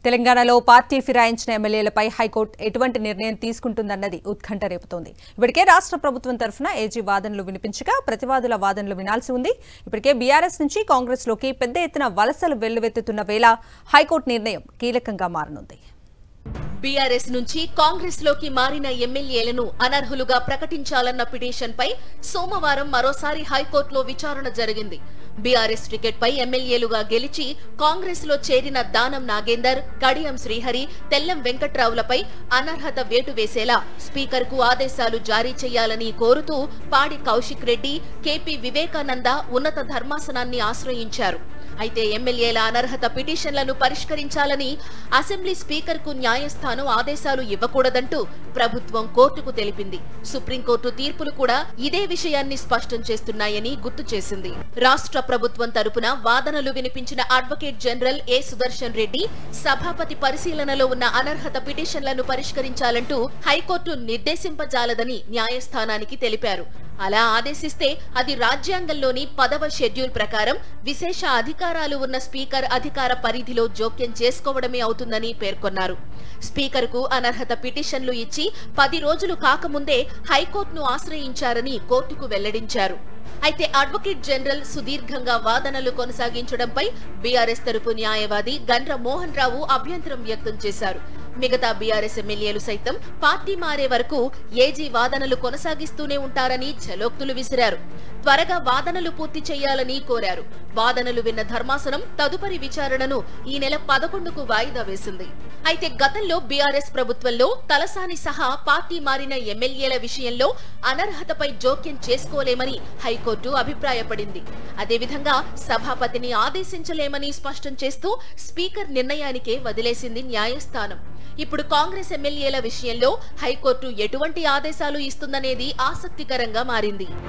తెలంగాణలో party ఫిరాయించిన ఎమ్మెల్యేలపై high court ఎటువంటి నిర్ణయం తీసుకుంటుందన్నది ఉత్కంఠ రేపుతోంది ఇప్పటికే రాష్ట్ర ప్రభుత్వం తరఫున ఏజీ వాదనలు వినిపించగా ప్రతివాదుల వాదనలు వినాల్సి ఉంది ఇప్పటికే బీఆర్ఎస్ నుంచి కాంగ్రెస్లోకి పెద్ద ఎత్తున వలసలు వెల్లువెత్తుతున్న వేళ హైకోర్టు నిర్ణయం కీలకంగా మారనుంది బీఆర్ఎస్ నుంచి కాంగ్రెస్ లోకి మారిన ఎమ్మెల్యేలను అనర్హులుగా ప్రకటించాలన్న పిటిషన్ పై సోమవారం మరోసారి హైకోర్టులో విచారణ జరిగింది బీఆర్ఎస్ టికెట్ పై ఎమ్మెల్యేలుగా గెలిచి కాంగ్రెస్ లో చేరిన దానం నాగేందర్ కడియం శ్రీహరి తెల్లం వెంకట్రావులపై అనర్హత వేటు వేసేలా స్పీకర్ కు ఆదేశాలు జారీ చేయాలని కోరుతూ పాడి కౌశిక్ రెడ్డి కేపీ వివేకానంద ఉన్నత ధర్మాసనాన్ని ఆశ్రయించారు అయితే ఎమ్మెల్యేల అనర్హత పిటిషన్లను పరిష్కరించాలని అసెంబ్లీ స్పీకర్ కు న్యాయస్థానం ఆదేశాలు ఇవ్వకూడదంటూ ప్రభుత్వం కోర్టుకు తెలిపింది సుప్రీంకోర్టు తీర్పులు కూడా ఇదే విషయాన్ని స్పష్టం చేస్తున్నాయని గుర్తు చేసింది రాష్ట్ర ప్రభుత్వం తరపున వాదనలు వినిపించిన advocate general A Sudarshan Reddy సభాపతి పరిశీలనలో ఉన్న అనర్హత పిటిషన్లను పరిష్కరించాలంటూ హైకోర్టు నిర్దేశింపజాలదని న్యాయస్థానానికి తెలిపారు అలా ఆదేశిస్తే అది రాజ్యాంగంలోని పదవ షెడ్యూల్ ప్రకారం విశేష అధికారాలు ఉన్న స్పీకర్ అధికార పరిధిలో జోక్యం చేసుకోవడమే అవుతుందని పేర్కొన్నారు స్పీకర్ కు అనర్హత పిటిషన్లు ఇచ్చి పది రోజులు కాకముందే హైకోర్టును ఆశ్రయించారని కోర్టుకు వెల్లడించారు అయితే అడ్వకేట్ జనరల్ సుదీర్ఘంగా వాదనలు కొనసాగించడంపై బీఆర్ఎస్ తరపు న్యాయవాది గండ్ర మోహన్ రావు అభ్యంతరం వ్యక్తం చేశారు మిగతా బీఆర్ఎస్ ఎమ్మెల్యేలు సైతం పార్టీ మారే వరకు ఏజీ వాదనలు కొనసాగిస్తూనే ఉంటారని ఝలోక్తులు విసిరారు త్వరగా వాదనలు పూర్తి చేయాలని కోరారు వాదనలు విన్న ధర్మాసనం తదుపరి విచారణను ఈ నెల పదకొండుకు వాయిదా వేసింది అయితే గతంలో బీఆర్ఎస్ ప్రభుత్వంలో తలసాని సహా పార్టీ మారిన ఎమ్మెల్యేల విషయంలో అనర్హతపై జోక్యం చేసుకోలేమని హైకోర్టు అభిప్రాయపడింది అదేవిధంగా సభాపతిని ఆదేశించలేమని స్పష్టం చేస్తూ స్పీకర్ నిర్ణయానికే వదిలేసింది న్యాయస్థానం ఇప్పుడు కాంగ్రెస్ ఎమ్మెల్యేల విషయంలో హైకోర్టు ఎటువంటి ఆదేశాలు ఇస్తుందనేది ఆసక్తికరంగా మారింది